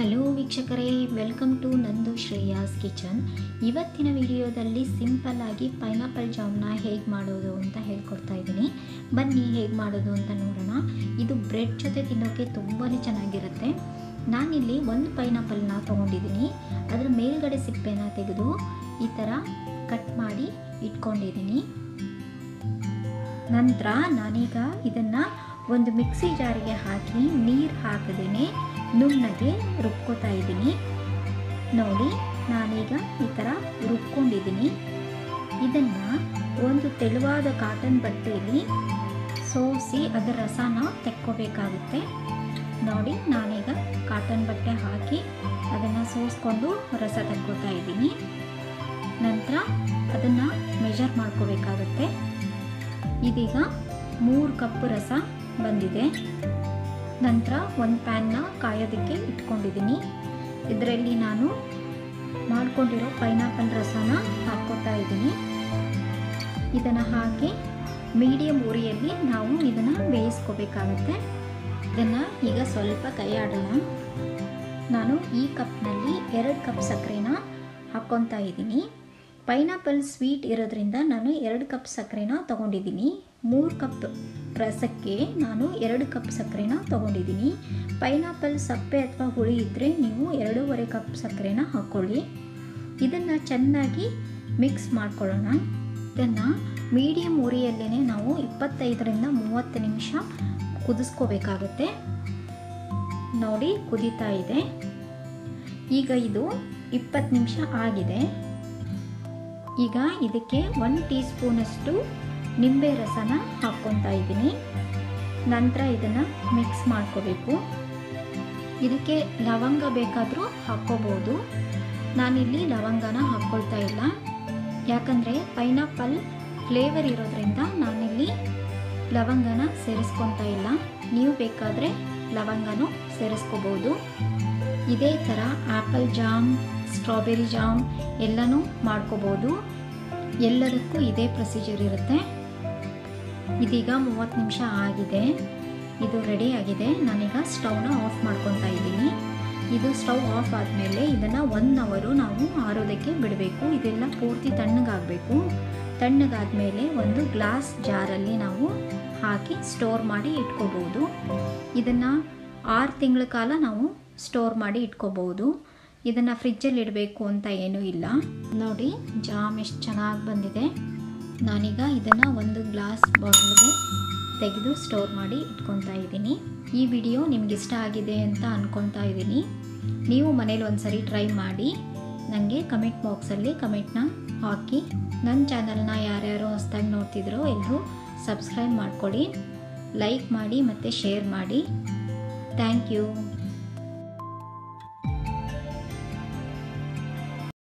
hello ವೀಕ್ಷಕರೇ welcome to ನಂದು ಶ್ರೇಯಾಸ್ kitchen ಇವತ್ತಿನ ವಿಡಿಯೋದಲ್ಲಿ ಸಿಂಪಲ್ ಆಗಿ ಪೈನಾಪಲ್ ಜಾಮ್ನ ಹೇಗೆ ಮಾಡೋದು ಅಂತ ಹೇಳ್ಕೊಡ್ತಾ ಇದ್ದೀನಿ ಬನ್ನಿ ಹೇಗೆ ಮಾಡೋದು ಅಂತ ನೋಡೋಣ ಇದು ಬ್ರೆಡ್ ಜೊತೆ ತಿನ್ನೋಕ್ಕೆ ತುಂಬಾ ಚೆನ್ನಾಗಿರುತ್ತೆ ನಾನಿಲ್ಲಿ ಒಂದು ಪೈನಾಪಲ್ನ ತೊಗೊಂಡಿದ್ದೀನಿ ಅದರ ಮೇಲ್ಗಡೆ ಸಿಪ್ಪೆನ ತೆಗೆದು ಈ ಥರ ಕಟ್ ಮಾಡಿ ಇಟ್ಕೊಂಡಿದ್ದೀನಿ ನಂತರ ನಾನೀಗ ಇದನ್ನು ಒಂದು ಮಿಕ್ಸಿ ಜಾರಿಗೆ ಹಾಕಿ ನೀರು ಹಾಕದೇನೆ ನುಣ್ಣಗೆ ರುಬ್ಕೋತಾ ಇದ್ದೀನಿ ನೋಡಿ ನಾನೀಗ ಈ ಥರ ರುಬ್ಕೊಂಡಿದ್ದೀನಿ ಇದನ್ನು ಒಂದು ತೆಳುವಾದ ಕಾಟನ್ ಬಟ್ಟೆಯಲ್ಲಿ ಸೋಸಿ ಅದರ ರಸನ ತೆಕ್ಕೋಬೇಕಾಗುತ್ತೆ ನೋಡಿ ನಾನೀಗ ಕಾಟನ್ ಬಟ್ಟೆ ಹಾಕಿ ಅದನ್ನು ಸೋಸ್ಕೊಂಡು ರಸ ತೆಕ್ಕೋತಾ ಇದ್ದೀನಿ ನಂತರ ಅದನ್ನು ಮೆಜರ್ ಮಾಡ್ಕೋಬೇಕಾಗುತ್ತೆ ಇದೀಗ ಮೂರು ಕಪ್ ರಸ ಬಂದಿದೆ ನಂತರ ಒಂದು ಪ್ಯಾನ್ನ ಕಾಯೋದಕ್ಕೆ ಇಟ್ಕೊಂಡಿದ್ದೀನಿ ಇದರಲ್ಲಿ ನಾನು ಮಾಡ್ಕೊಂಡಿರೋ ಪೈನಾಪಲ್ ರಸನ ಹಾಕ್ಕೊತಾ ಇದ್ದೀನಿ ಇದನ್ನು ಹಾಕಿ ಮೀಡಿಯಮ್ ಉರಿಯಲ್ಲಿ ನಾವು ಇದನ್ನು ಬೇಯಿಸ್ಕೋಬೇಕಾಗತ್ತೆ ಇದನ್ನು ಈಗ ಸ್ವಲ್ಪ ಕೈ ಆಡೋಣ ನಾನು ಈ ಕಪ್ನಲ್ಲಿ ಎರಡು ಕಪ್ ಸಕ್ಕರೆನ ಹಾಕ್ಕೊತಾ ಇದ್ದೀನಿ ಪೈನಾಪಲ್ ಸ್ವೀಟ್ ಇರೋದ್ರಿಂದ ನಾನು ಎರಡು ಕಪ್ ಸಕ್ಕರೆನ ತೊಗೊಂಡಿದ್ದೀನಿ ಮೂರು ಕಪ್ ರಸಕ್ಕೆ ನಾನು ಎರಡು ಕಪ್ ಸಕ್ಕರೆನ ತೊಗೊಂಡಿದ್ದೀನಿ ಪೈನಾಪಲ್ ಸಪ್ಪೆ ಅಥವಾ ಹುಳಿ ಇದ್ದರೆ ನೀವು ಎರಡೂವರೆ ಕಪ್ ಸಕ್ಕರೆನ ಹಾಕ್ಕೊಳ್ಳಿ ಇದನ್ನು ಚೆನ್ನಾಗಿ ಮಿಕ್ಸ್ ಮಾಡ್ಕೊಳ್ಳೋಣ ಇದನ್ನು ಮೀಡಿಯಮ್ ಉರಿಯಲ್ಲೇ ನಾವು ಇಪ್ಪತ್ತೈದರಿಂದ ಮೂವತ್ತು ನಿಮಿಷ ಕುದಿಸ್ಕೋಬೇಕಾಗತ್ತೆ ನೋಡಿ ಕುದೀತಾ ಇದೆ ಈಗ ಇದು ಇಪ್ಪತ್ತು ನಿಮಿಷ ಆಗಿದೆ ಈಗ ಇದಕ್ಕೆ ಒನ್ ಟೀ ಸ್ಪೂನಷ್ಟು ನಿಂಬೆ ರಸನ ಹಾಕ್ಕೊತಾ ಇದ್ದೀನಿ ನಂತರ ಇದನ್ನು ಮಿಕ್ಸ್ ಮಾಡ್ಕೋಬೇಕು ಇದಕ್ಕೆ ಲವಂಗ ಬೇಕಾದರೂ ಹಾಕ್ಕೋಬೋದು ನಾನಿಲ್ಲಿ ಲವಂಗನ ಹಾಕ್ಕೊಳ್ತಾ ಇಲ್ಲ ಯಾಕಂದರೆ ಪೈನಾಪಲ್ ಫ್ಲೇವರ್ ಇರೋದ್ರಿಂದ ನಾನಿಲ್ಲಿ ಲವಂಗನ ಸೇರಿಸ್ಕೊತಾ ಇಲ್ಲ ನೀವು ಬೇಕಾದರೆ ಲವಂಗನೂ ಸೇರಿಸ್ಕೋಬೋದು ಇದೇ ಥರ ಆ್ಯಪಲ್ ಜಾಮ್ ಸ್ಟ್ರಾಬೆರಿ ಜಾಮ್ ಎಲ್ಲನೂ ಮಾಡ್ಕೋಬೋದು ಎಲ್ಲದಕ್ಕೂ ಇದೇ ಪ್ರೊಸೀಜರ್ ಇರುತ್ತೆ ಇದೀಗ ಮೂವತ್ತು ನಿಮಿಷ ಆಗಿದೆ ಇದು ರೆಡಿ ಆಗಿದೆ ನಾನೀಗ ಸ್ಟವ್ನ ಆಫ್ ಮಾಡ್ಕೊತಾ ಇದ್ದೀನಿ ಇದು ಸ್ಟವ್ ಆಫ್ ಆದಮೇಲೆ ಇದನ್ನು ಒನ್ ಅವರು ನಾವು ಆರೋದಕ್ಕೆ ಬಿಡಬೇಕು ಇದೆಲ್ಲ ಪೂರ್ತಿ ತಣ್ಣಗಾಗಬೇಕು ತಣ್ಣಗಾದ್ಮೇಲೆ ಒಂದು ಗ್ಲಾಸ್ ಜಾರಲ್ಲಿ ನಾವು ಹಾಕಿ ಸ್ಟೋರ್ ಮಾಡಿ ಇಟ್ಕೋಬೋದು ಇದನ್ನು ಆರು ತಿಂಗಳ ಕಾಲ ನಾವು ಸ್ಟೋರ್ ಮಾಡಿ ಇಟ್ಕೋಬೋದು ಇದನ್ನು ಫ್ರಿಜ್ಜಲ್ಲಿ ಇಡಬೇಕು ಅಂತ ಏನೂ ಇಲ್ಲ ನೋಡಿ ಜಾಮ್ ಎಷ್ಟು ಚೆನ್ನಾಗಿ ಬಂದಿದೆ ನಾನೀಗ ಇದನ್ನು ಒಂದು ಗ್ಲಾಸ್ ಬಾಟಲ್ಗೆ ತೆಗೆದು ಸ್ಟೋರ್ ಮಾಡಿ ಇಟ್ಕೊತಾ ಇದ್ದೀನಿ ಈ ವಿಡಿಯೋ ನಿಮ್ಗೆ ಇಷ್ಟ ಆಗಿದೆ ಅಂತ ಅಂದ್ಕೊತಾ ಇದ್ದೀನಿ ನೀವು ಮನೇಲಿ ಒಂದು ಸರಿ ಟ್ರೈ ಮಾಡಿ ನನಗೆ ಕಮೆಂಟ್ ಬಾಕ್ಸಲ್ಲಿ ಕಮೆಂಟ್ನ ಹಾಕಿ ನನ್ನ ಚಾನಲ್ನ ಯಾರ್ಯಾರು ಹೊಸ್ದಾಗಿ ನೋಡ್ತಿದ್ರೋ ಎಲ್ಲರೂ ಸಬ್ಸ್ಕ್ರೈಬ್ ಮಾಡ್ಕೊಳ್ಳಿ ಲೈಕ್ ಮಾಡಿ ಮತ್ತು ಶೇರ್ ಮಾಡಿ ಥ್ಯಾಂಕ್ ಯು